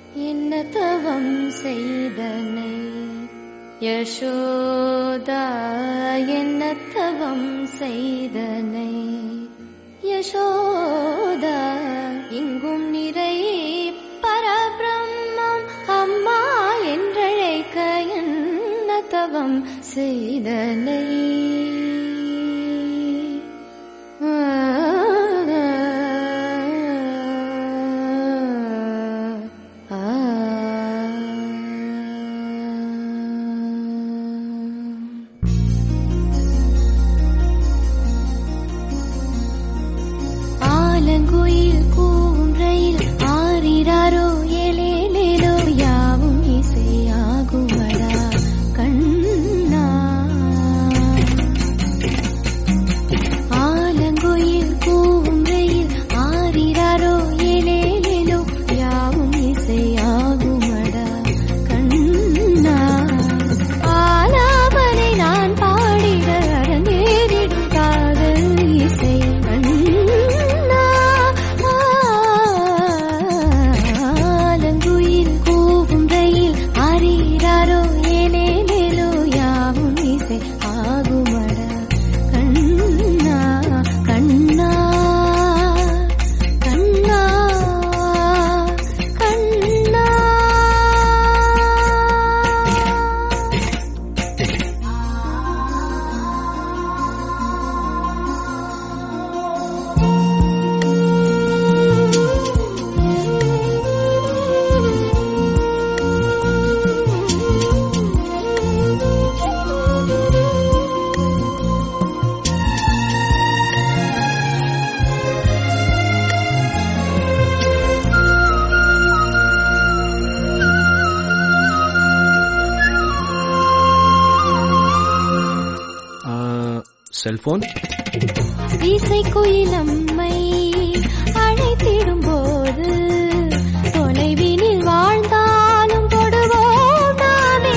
என்ன தவம் செய்தனை யசோதா என்ன தவம் செய்தனை யசோதா இங்கும் நிறை பரபிரம்மம் அம்மா என்றழைக்க என்ன தவம் செய்தனை ஆலங்குயில் கூவும் ரயில் ஆறிராரோ ஏலேலேலோ யாவும் இசையாகுமடா கண்ணா ஆலங்குயில் கூவும் ரயில் ஆறிராரோ ஏலேலேலோ யாவும் இசையாகுமடா கண்ணா ஆலாபனை நான் பாடிட அரங்கேறிடும் காதல் இசை கண்ணா ஆலங்குயில் கூவும் ரயில் ஆறிராரோ ஏலேலேலோ யாவும் இசை ஆகுமடா கண்ணா கண்ணா கண்ணா கண்ணா செல்போன் இசைக்குயிலம்மை அழைத்திடும் போது தொலைவினில் வாழ்ந்தாலும் தொடுவோம் நாமே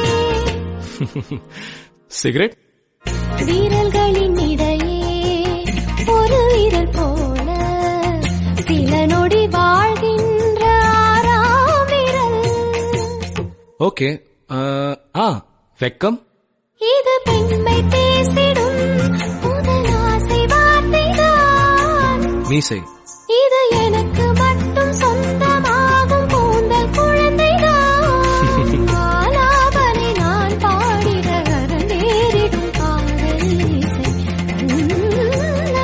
சிகரெட் வீரல்களின் இடையே ஒரு வீரல் போல சில நொடி வாழ்கின்ற ஆறாம் விரல் ஓகே ஆ வெக்கம் இது பெண்மை பேசிடும் முதல் ஆசை வார்த்தைதான் மீசை இது எனக்கு மட்டும் சொந்தமாகும் கூந்தல் குழந்தைதான் ஆலாபனை நான் பாடிட நேரிடும் காதல் இசை உன்னா.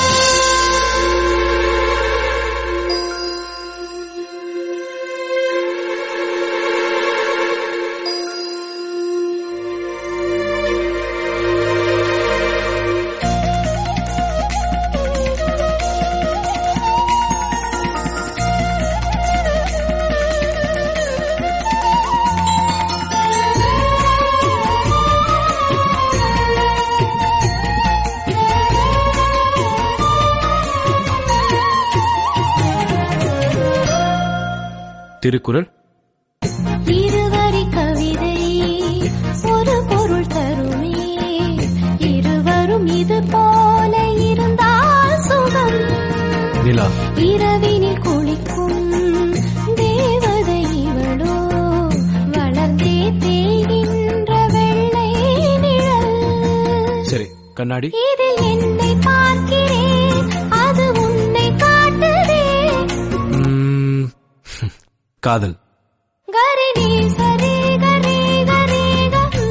திருக்குறள் இருவரி கவிதை ஒரு பொருள் தருமே இருவரும் இது போல இருந்தால் சுகம் நிலா இரவினில் குளிக்கும் தேவதை இவளோ வளர்ந்தே தேய்கின்ற வெள்ளை நிழல் சரி கண்ணாடி இதில் என்னை பார்க்கிறேன் அது உன்னை காட்டுதே ம், காதல் கரி நீ சரி கரி கரி க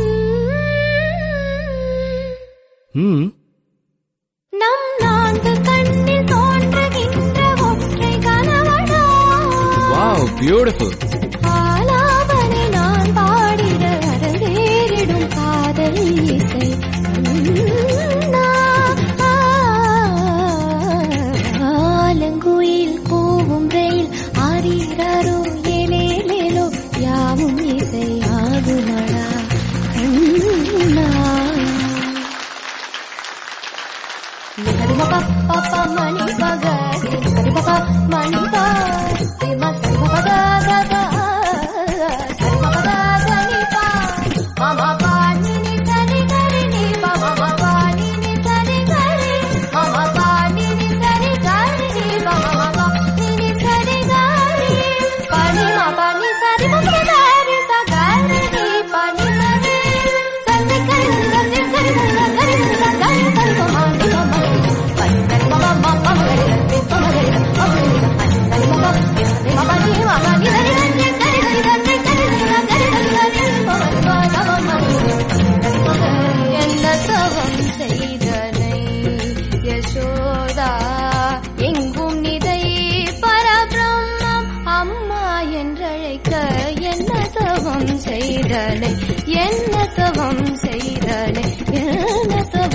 ம் நம் நான்கு கண்ணில் தோன்றுகின்ற ஒற்றை கணவனா வாவ் பியூட்டிஃபுல் ஆலாபனை நான் பாடிட அரங்கேறிடும் காதல் இசை உன்னா. ஆலங்குயில் கூவும் ரயில் ஆறீராரோ ஏலேலேலோ யாவும் இசை ஆகுமடா கண்ணா மணி பகரி மணி பகரி மணி மம பாணி சரி கரி நீ மம பாணி சரி கரி மம பாணி சரி கரி நீ மம பாணி சரி கரி பணி மப செய்தனை என்ன தவம் செய்தனை என்ன தவம்